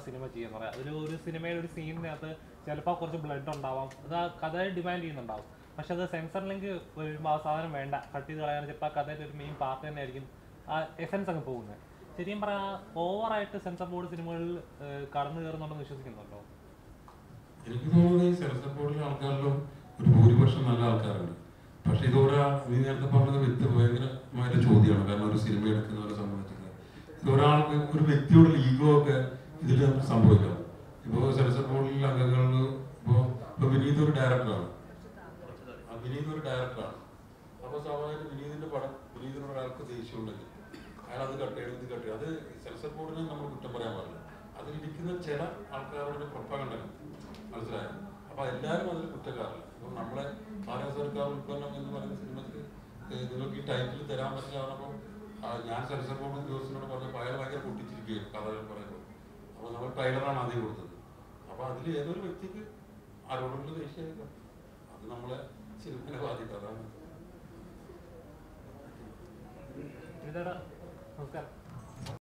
cinema ചെയ്യുന്നത് അതിൽ ഒരു സിനിമയുടെ ഒരു സീനിനകത്ത് ചിലപ്പോൾ കുറച്ച് ബ്ലഡ് ഉണ്ടാവാം അത് ആ കഥയെ ഡിമാൻഡ് ചെയ്യുന്നുണ്ടാവും പക്ഷെ അത് സെൻസർ ലിങ്ക് വരുമ്പോൾ ആ സാധനം വേണ്ട കട്ട് ചെയ്ത് കളയാൻ ചിലപ്പോൾ ആ കഥയുടെ ഒരു മെയിൻ പാർട്ട് തന്നെ ആയിരിക്കും ആ എസൻസ് അങ്ങ് പോകുന്നത് ശരിക്കും പറയാ ഓവറായിട്ട് സെൻസർ ബോർഡ് സിനിമകളിൽ ഏഹ്, കടന്നു കയറുന്നുണ്ടെന്ന് വിശ്വസിക്കുന്നുണ്ടോ എനിക്ക് തോന്നുന്നത് ഈ സെലക്ഷൻ ബോർഡിലെ ആൾക്കാരിലും ഒരു ഭൂരിപക്ഷം നല്ല ആൾക്കാരുണ്ട് പക്ഷെ ഇതോടെ നീ നേരത്തെ പറഞ്ഞത് വ്യക്തി ഭയങ്കരമായിട്ട് ചോദ്യമാണ് കാരണം ഒരു സിനിമ എടുക്കുന്നവരെ സംബന്ധിച്ചത് ഇത് ഒരാൾക്ക് ഒരു വ്യക്തിയുടെ ഈഗോ ഒക്കെ ഇതിൽ സംഭവിക്കാം ഇപ്പോൾ സെലക്ഷൻ ബോർഡിലെ അംഗങ്ങളിൽ ഇപ്പോൾ ഇപ്പോൾ വിനീത് ഒരു ഡയറക്ടറാണ് ആ വിനീത് ഒരു ഡയറക്ടറാണ് അപ്പോൾ സ്വാഭാവികമായിട്ട് വിനീതിന്റെ പടം വിനീതിനോട് ഒരാൾക്ക് ദേഷ്യമുണ്ടെങ്കിൽ അയാൾ അത് കട്ട് ചെയ്യണം ഇത് കട്ട് ചെയ്യണം അത് സെൻസർ ബോർഡിനെ നമ്മൾ കുറ്റം പറയാൻ പാടില്ല അതിലിരിക്കുന്ന ചില ആൾക്കാരുടെ പ്രൊപ്പകണ്ടനം മനസ്സിലായോ അപ്പൊ എല്ലാവരും അതിൽ കുറ്റക്കാരല്ല ഇപ്പം നമ്മളെ ഭാരത സർക്കാർ ഉൽപ്പന്നം എന്ന് പറയുന്ന സിനിമയ്ക്ക് നിങ്ങൾക്ക് ഈ ടൈറ്റിൽ തരാൻ പറ്റില്ല പറഞ്ഞപ്പോൾ ഞാൻ സെൻസർ ബോർഡ് ഉദ്യോഗസ്ഥനോട് പറഞ്ഞപ്പോൾ അയാൾ ഭയങ്കര പൊട്ടിച്ചിരിക്കുകയും കഥകൾ പറയുമ്പോൾ അപ്പോൾ നമ്മൾ ട്രെയിലറാണ് ആദ്യം കൊടുത്തത് അപ്പോൾ അതിൽ ഏതൊരു വ്യക്തിക്ക് ആരോടുള്ള ദേഷ്യമായിരിക്കും അത് നമ്മളെ സിനിമയെ ബാധിക്കും അതാണ് ഇതേടാ നമസ്കാരം